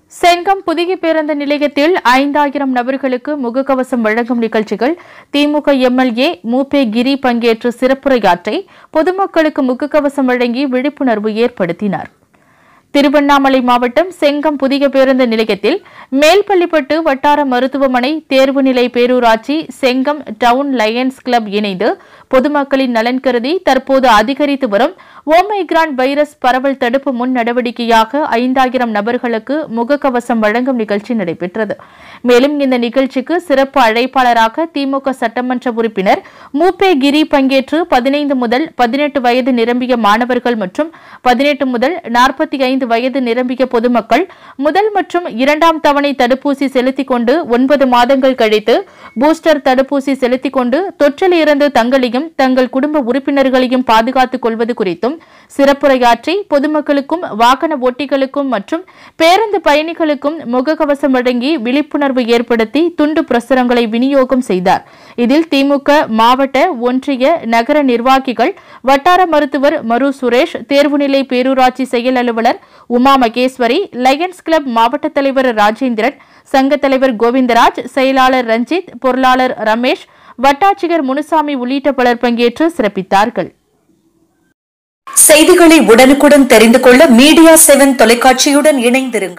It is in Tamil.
செங்கம் புதிய பேருந்து நிலையத்தில் ஐந்தாயிரம் நபர்களுக்கு முகக்கவசம் வழங்கும் நிகழ்ச்சிகள் திமுக எம்எல்ஏ மூபே கிரி பங்கேற்று சிறப்புரையாற்றி பொதுமக்களுக்கு முகக்கவசம் வழங்கி விழிப்புணர்வு ஏற்படுத்தினார் திருவண்ணாமலை மாவட்டம் செங்கம் புதிய பேருந்து நிலையத்தில் மேல்பள்ளிப்பட்டு வட்டார மருத்துவமனை தேர்வுநிலை பேரூராட்சி செங்கம் டவுன் லயன்ஸ் கிளப் இணைந்து பொதுமக்களின் நலன் கருதி தற்போது அதிகரித்து வரும் ஓமைக்ரான் வைரஸ் பரவல் தடுப்பு முன் நடவடிக்கையாக ஐந்தாயிரம் நபர்களுக்கு முகக்கவசம் வழங்கும் நிகழ்ச்சி நடைபெற்றது மேலும் இந்த நிகழ்ச்சிக்கு சிறப்பு அழைப்பாளராக திமுக சட்டமன்ற உறுப்பினர் மூபே கிரி பங்கேற்று பதினைந்து முதல் பதினெட்டு வயது நிரம்பிய மாணவர்கள் மற்றும் பதினெட்டு முதல் நாற்பத்தி ஐந்து வயது நிரம்பிய பொதுமக்கள் முதல் மற்றும் இரண்டாம் தவணை தடுப்பூசி செலுத்திக் கொண்டு ஒன்பது மாதங்கள் கழித்து பூஸ்டர் தடுப்பூசி செலுத்திக் கொண்டு தொற்றில் இருந்து தங்களையும் தங்கள் குடும்ப உறுப்பினர்களையும் பாதுகாத்துக் கொள்வது குறித்தும் சிறப்புரையாற்றி பொதுமக்களுக்கும் வாகன ஓட்டிகளுக்கும் மற்றும் பேருந்து பயணிகளுக்கும் முகக்கவசம் வழங்கி விழிப்புணர்வு ஏற்படுத்தி துண்டு பிரசுரங்களை விநியோகம் செய்தார் இதில் திமுக மாவட்ட ஒன்றிய நகர நிர்வாகிகள் வட்டார மருத்துவர் மரு சுரேஷ் தேர்வுநிலை பேரூராட்சி செயல் அலுவலர் உமா மகேஸ்வரி லயன்ஸ் கிளப் மாவட்ட தலைவர் ராஜேந்திரன் சங்க தலைவர் கோவிந்தராஜ் செயலாளர் ரஞ்சித் பொருளாளர் ரமேஷ் வட்டாட்சியர் முனுசாமி உள்ளிட்ட பலர் பங்கேற்று சிறப்பித்தார்கள் செய்திகளை உடனுக்குடன் தெரிந்து கொள்ள மீடியா செவன் தொலைக்காட்சியுடன் இணைந்திருங்கள்